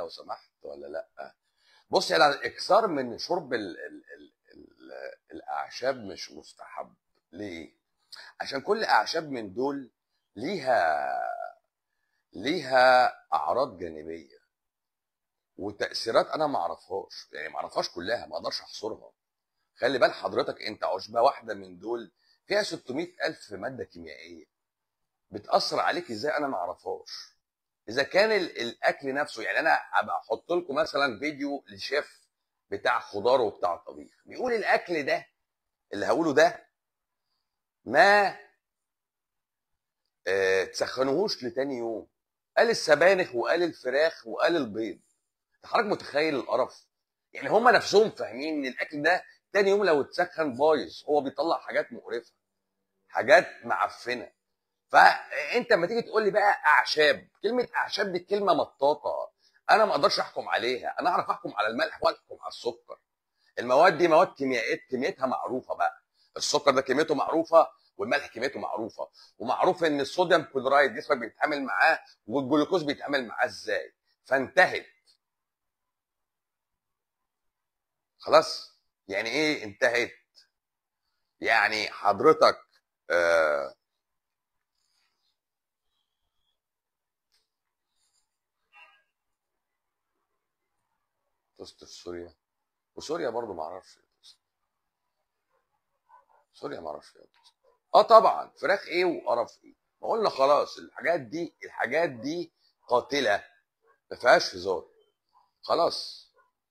لو سمحت ولا لا بص يعني الاكثار من شرب ال ال ال ال الاعشاب مش مستحب ليه عشان كل اعشاب من دول ليها ليها اعراض جانبيه وتاثيرات انا ما اعرفهاش يعني ما اعرفهاش كلها ما اقدرش احصرها خلي بال حضرتك انت عشبه واحده من دول فيها 600 الف ماده كيميائيه بتاثر عليك ازاي انا ما اعرفهاش اذا كان ال- الاكل نفسه يعني انا ابقى احط لكم مثلا فيديو لشيف بتاع خضار وبتاع طبيخ بيقول الاكل ده اللي هقوله ده ما آه، تسخنوهوش لتاني يوم قال السبانخ وقال الفراخ وقال البيض حضرتك متخيل القرف يعني هم نفسهم فاهمين ان الاكل ده تاني يوم لو اتسخن بايظ هو بيطلع حاجات مقرفه حاجات معفنه فانت لما تيجي تقول لي بقى اعشاب كلمه اعشاب دي كلمه مطاطه انا ما اقدرش احكم عليها انا اعرف احكم على الملح واحكم على السكر المواد دي مواد كيميائيه كميتها معروفه بقى السكر ده كميته معروفه والملح كميته معروفه ومعروف ان الصوديوم كلورايد جسمك بيتعامل معاه والجلوكوز بيتعامل معاه ازاي فانتهت خلاص يعني ايه انتهت يعني حضرتك آه طست في سوريا وسوريا برضو ما اعرفش إيه طست. سوريا ما اعرفش ايه طست. اه طبعا فراخ ايه وقرف ايه ما قلنا خلاص الحاجات دي الحاجات دي قاتله ما فيهاش هزار خلاص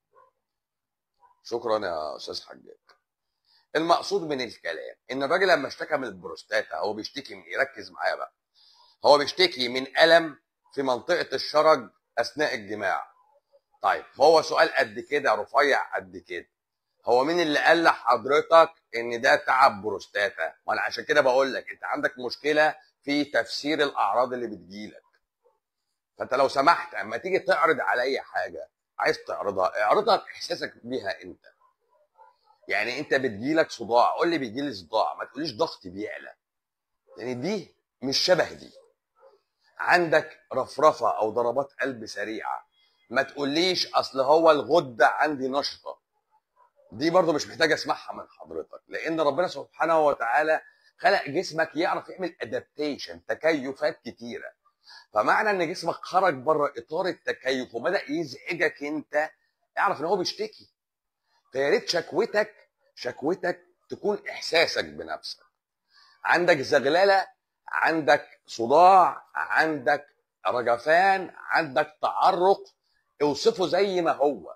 شكرا يا استاذ حجاج المقصود من الكلام ان الراجل لما اشتكى من البروستاتا هو بيشتكي من ايه ركز معايا بقى هو بيشتكي من الم في منطقه الشرج اثناء الجماع طيب هو سؤال قد كده رفيع قد كده هو مين اللي قال لحضرتك ان ده تعب بروستاتا ما انا عشان كده بقول لك انت عندك مشكله في تفسير الاعراض اللي بتجيلك فانت لو سمحت اما تيجي تعرض عليا حاجه عايز تعرضها اعرضها باحساسك بيها انت يعني انت بتجيلك صداع قول لي بيجيلي صداع ما تقوليش ضغطي بيعلى يعني دي مش شبه دي عندك رفرفه او ضربات قلب سريعه ما تقوليش اصل هو الغده عندي نشطه دي برضو مش محتاج اسمعها من حضرتك لان ربنا سبحانه وتعالى خلق جسمك يعرف يعمل ادابتيشن تكيفات كتيره فمعنى ان جسمك خرج بره اطار التكيف وبدا يزعجك انت اعرف ان هو بيشتكي فيا ريت شكوتك شكوتك تكون احساسك بنفسك عندك زغلله عندك صداع عندك رجفان عندك تعرق اوصفه زي ما هو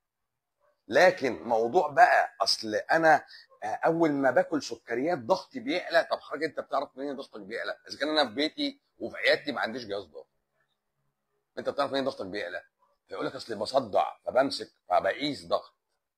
لكن موضوع بقى اصل انا اول ما باكل سكريات ضغطي بيعلى طب حضرتك انت بتعرف منين ضغطك بيعلى اذا كان انا في بيتي وفي عيادتي ما عنديش جهاز ضغط انت بتعرف منين ضغطك بيعلى فيقول لك اصل بصدع فبمسك فبقيس ضغط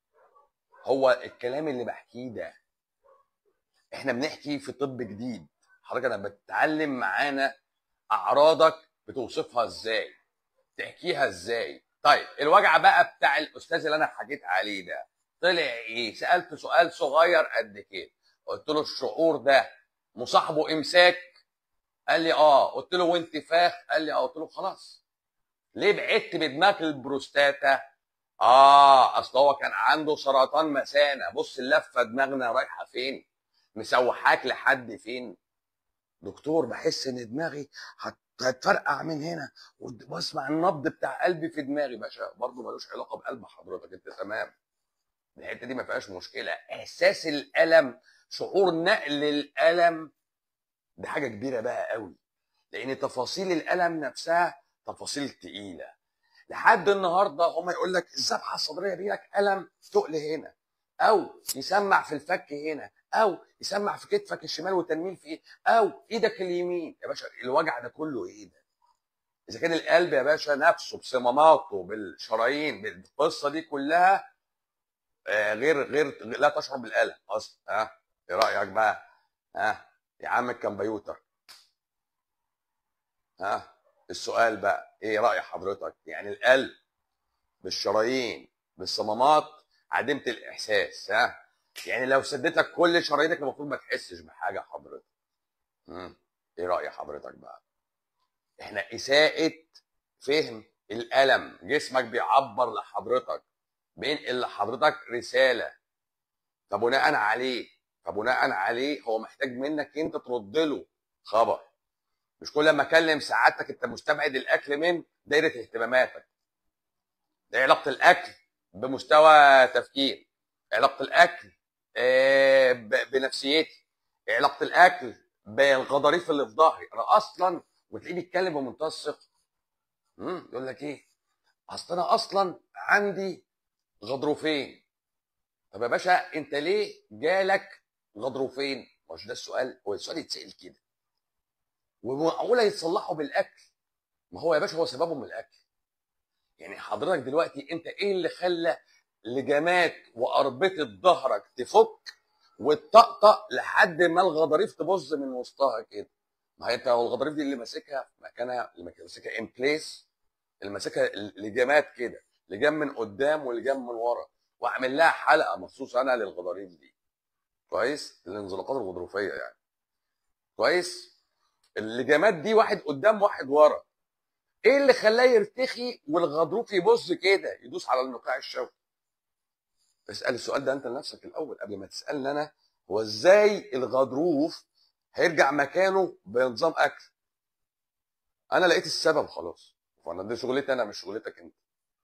هو الكلام اللي بحكيه ده احنا بنحكي في طب جديد حضرتك انا بتتعلم معانا اعراضك بتوصفها ازاي تحكيها ازاي طيب الوجع بقى بتاع الاستاذ اللي انا حكيت عليه ده طلع ايه سالته سؤال صغير قد كده قلت له الشعور ده مصاحبه امساك قال لي اه قلت له وانتفاخ قال لي اه قلت له خلاص ليه بعدت بدماغ البروستاتا اه اصل هو كان عنده سرطان مثانه بص اللفه دماغنا رايحه فين مسوحاك لحد فين دكتور بحس ان دماغي هت- هتفرقع من هنا ود- واسمع النبض بتاع قلبي في دماغي باشا برضه ملوش علاقه بقلب حضرتك انت تمام الحته دي ما فيهاش مشكله احساس الالم شعور نقل الالم دي حاجه كبيره بقى قوي لان تفاصيل الالم نفسها تفاصيل تقيله لحد النهارده هم يقول لك الذبحه الصدريه بيجيلك الم تقل هنا او يسمع في الفك هنا او يسمع في كتفك الشمال وتنميل في ايه او ايدك اليمين يا باشا الوجع ده كله ايه ده اذا كان القلب يا باشا نفسه بصماماته بالشرايين بالقصه دي كلها آه، غير غير لا تشعر بالالم اصلا ها ايه رايك بقى ها يا عم الكمبيوتر ها السؤال بقى ايه راي حضرتك يعني القلب بالشرايين بالصمامات عديمه الاحساس ها يعني لو سديتك كل شرايينك المفروض ما تحسش بحاجه حضرتك مم. ايه راي حضرتك بقى احنا اساءه فهم الالم جسمك بيعبر لحضرتك بينقل لحضرتك رساله فبناء عليه فبناء عليه هو محتاج منك انت ترد له خبر مش كل ما اكلم سعادتك انت مستبعد الاكل من دايره اهتماماتك ده علاقه الاكل بمستوى تفكير علاقه الاكل آه، ب- بنفسيتي علاقه الاكل بالغضاريف اللي في ظهري انا اصلا وتلاقيه بيتكلم بمنتهى الثقه امم يقول لك ايه اصل انا اصلا عندي غضروفين طب يا باشا انت ليه جالك غضروفين مش ده السؤال هو السؤال يتسال كده ومعقوله يتصلحوا بالاكل ما هو يا باشا هو سببهم الاكل يعني حضرتك دلوقتي انت ايه اللي خلى لجامات واربطه ظهرك تفك وتطقطق لحد ما الغضاريف تبظ من وسطها كده ما هي انت لو الغضاريف دي اللي ماسكها في مكانها اللي ماسكها ان بليس اللي ماسكها لجامات كده لجام من قدام ولجام من ورا واعمل لها حلقه مخصوص انا للغضاريف دي كويس الانزلاقات الغضروفيه يعني كويس اللجامات دي واحد قدام واحد ورا ايه اللي خلاه يرتخي والغضروف يبص كده يدوس على النقاع الشوكي اسال السؤال ده انت لنفسك الاول قبل ما تسالني انا هو ازاي الغضروف هيرجع مكانه بنظام اكل انا لقيت السبب خلاص فانا دي شغلتي انا مش شغلتك انت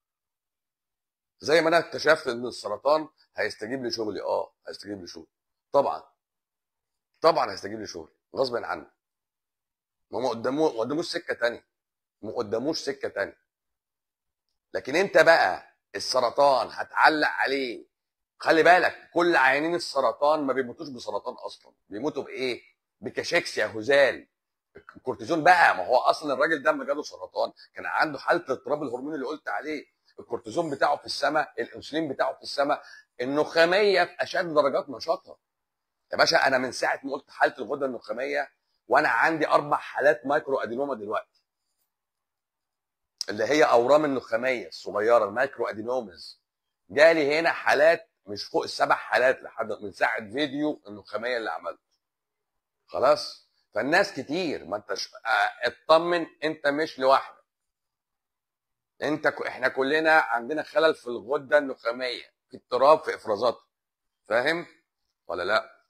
زي ما انا اكتشفت ان السرطان هيستجيب لشغلي اه هيستجيب لشغلي طبعا طبعا هيستجيب لشغلي غصب عني ما ما قدامه ما قداموش سكه تانية ما قداموش سكه تانية لكن انت بقى السرطان هتعلق عليه خلي بالك كل عيانين السرطان ما بيموتوش بسرطان اصلا بيموتوا بايه بكاشيكسيا هزال الكورتيزون بقى ما هو اصلا الراجل ده لما جاله سرطان كان عنده حاله اضطراب الهرمون اللي قلت عليه الكورتيزون بتاعه في السماء الانسولين بتاعه في السماء النخاميه في اشد درجات نشاطها يا باشا انا من ساعه ما قلت حاله الغده النخاميه وانا عندي اربع حالات مايكرو ادينوما دلوقتي اللي هي اورام النخاميه الصغيره المايكرو ادينومز جالي هنا حالات مش فوق السبع حالات لحد من ساعه فيديو النخاميه اللي عملته خلاص فالناس كتير ما انتش اه، اطمن انت مش لوحدك انت ك... احنا كلنا عندنا خلل في الغده النخاميه في اضطراب في افرازاتها فاهم ولا لا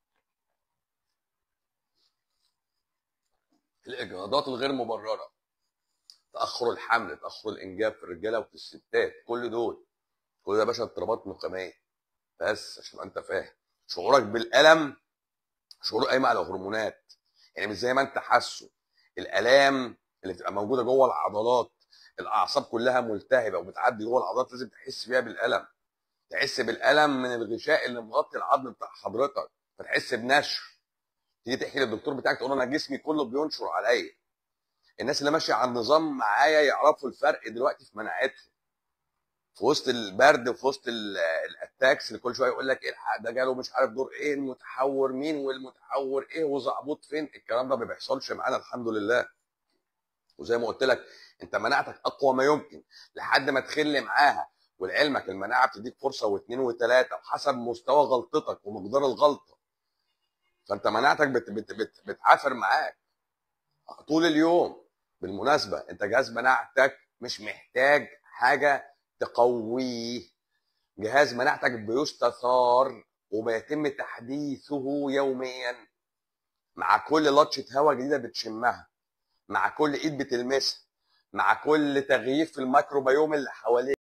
الاجهاضات الغير مبرره تاخر الحمل تاخر الانجاب في الرجاله وفي الستات كل دول كل ده يا باشا اضطرابات نخاميه بس عشان انت فاهم شعورك بالالم شعور قايم على هرمونات يعني مش زي ما انت حاسه الالام اللي بتبقى موجوده جوه العضلات الاعصاب كلها ملتهبه وبتعدي جوه العضلات لازم تحس بيها بالالم تحس بالالم من الغشاء اللي مغطي العظم بتاع حضرتك فتحس بنشر تيجي تحكي للدكتور بتاعك تقول له انا جسمي كله بينشر عليا الناس اللي ماشيه على النظام معايا يعرفوا الفرق دلوقتي في مناعتهم في وسط البرد وفي وسط ال- الاتاكس اللي كل شويه يقول لك الحق ده جاله مش عارف دور ايه المتحور مين والمتحور ايه وزعبوط فين الكلام ده ما بيحصلش معانا الحمد لله وزي ما قلت لك انت مناعتك اقوى ما يمكن لحد ما تخل معاها ولعلمك المناعه بتديك فرصه واثنين وثلاثه وحسب مستوى غلطتك ومقدار الغلطه فانت مناعتك بت بت بت بتعافر معاك طول اليوم بالمناسبه انت جهاز مناعتك مش محتاج حاجه تقويه جهاز مناعتك بيستثار وبيتم تحديثه يوميا مع كل لطشه هواء جديده بتشمها مع كل ايد بتلمسها مع كل تغيير في الميكروبيوم اللي حواليك